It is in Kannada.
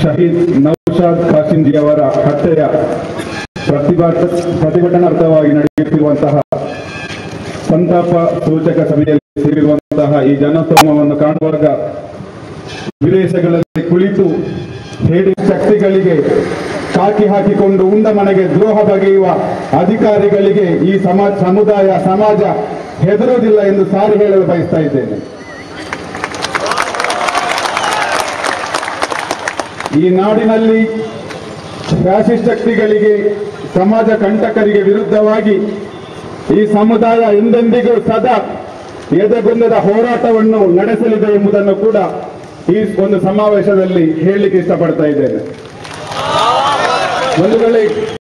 ಶಹೀದ್ ನೌಶಾದ್ ಕಾಸಿಂಜಿಯವರ ಹತ್ಯೆಯ ಪ್ರತಿಭಟ ಪ್ರತಿಭಟನಾರ್ಥವಾಗಿ ನಡೆಯುತ್ತಿರುವಂತಹ ಸಂತಾಪ ಸೂಚಕ ಸಭೆಯಲ್ಲಿ ಸೇರಿರುವಂತಹ ಈ ಜನಸಮೂಹವನ್ನು ಕಾಣುವಾಗ ವಿದೇಶಗಳಲ್ಲಿ ಕುಳಿತು ಹೇಡಿ ಶಕ್ತಿಗಳಿಗೆ ಕಾಕಿ ಹಾಕಿಕೊಂಡು ಉಂಡ ಮನೆಗೆ ದ್ರೋಹ ಬಗೆಯುವ ಅಧಿಕಾರಿಗಳಿಗೆ ಈ ಸಮಾಜ ಸಮುದಾಯ ಸಮಾಜ ಹೆದರುವುದಿಲ್ಲ ಎಂದು ಸಾರಿ ಹೇಳಲು ಬಯಸ್ತಾ ಇದ್ದೇನೆ ಈ ನಾಡಿನಲ್ಲಿ ಫ್ಯಾಸಿಸ್ಟ್ ಶಕ್ತಿಗಳಿಗೆ ಸಮಾಜ ಕಂಟಕರಿಗೆ ವಿರುದ್ಧವಾಗಿ ಈ ಸಮುದಾಯ ಎಂದೆಂದಿಗೂ ಸದಾ ಎದೆಗುಂದದ ಹೋರಾಟವನ್ನು ನಡೆಸಲಿದೆ ಎಂಬುದನ್ನು ಕೂಡ ಈ ಒಂದು ಸಮಾವೇಶದಲ್ಲಿ ಹೇಳಲಿಕ್ಕೆ ಇಷ್ಟಪಡ್ತಾ ಇದ್ದೇನೆ ಒಂದು ವೇಳೆ